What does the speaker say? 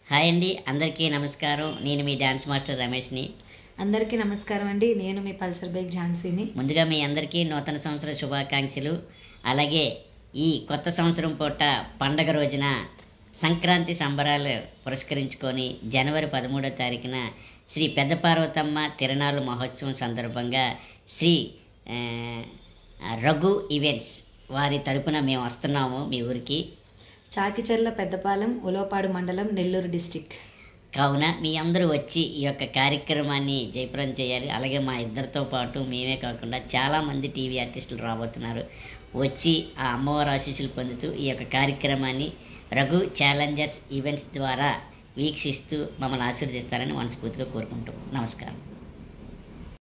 hi అండి అందరికీ నమస్కారం నేను మీ డ్యాన్స్ మాస్టర్ రమేష్ని అందరికీ నమస్కారం అండి నేను మీ పల్సర్ బైక్ ఝాన్సీని ముందుగా మీ అందరికీ నూతన సంవత్సర శుభాకాంక్షలు అలాగే ఈ కొత్త సంవత్సరం పూట పండగ రోజున సంక్రాంతి సంబరాలు పురస్కరించుకొని జనవరి పదమూడో తారీఖున శ్రీ పెద్ద పార్వతమ్మ తిరణాలు మహోత్సవం సందర్భంగా శ్రీ ఆ, రఘు ఈవెంట్స్ వారి తరపున మేము వస్తున్నాము మీ ఊరికి చాకిచెర్ల పెద్దపాలెం ఉలోపాడు మండలం నెల్లూరు డిస్టిక్ కావున మీ అందరూ వచ్చి ఈ యొక్క కార్యక్రమాన్ని జయప్రదం చేయాలి అలాగే మా ఇద్దరితో పాటు మేమే కాకుండా చాలామంది టీవీ ఆర్టిస్టులు రాబోతున్నారు వచ్చి ఆ అమ్మవారి ఆశీస్సులు పొందుతూ ఈ యొక్క కార్యక్రమాన్ని రఘు ఛాలెంజర్స్ ఈవెంట్స్ ద్వారా వీక్షిస్తూ మమ్మల్ని ఆశీర్వదిస్తారని మనస్ఫూర్తిగా కోరుకుంటూ నమస్కారం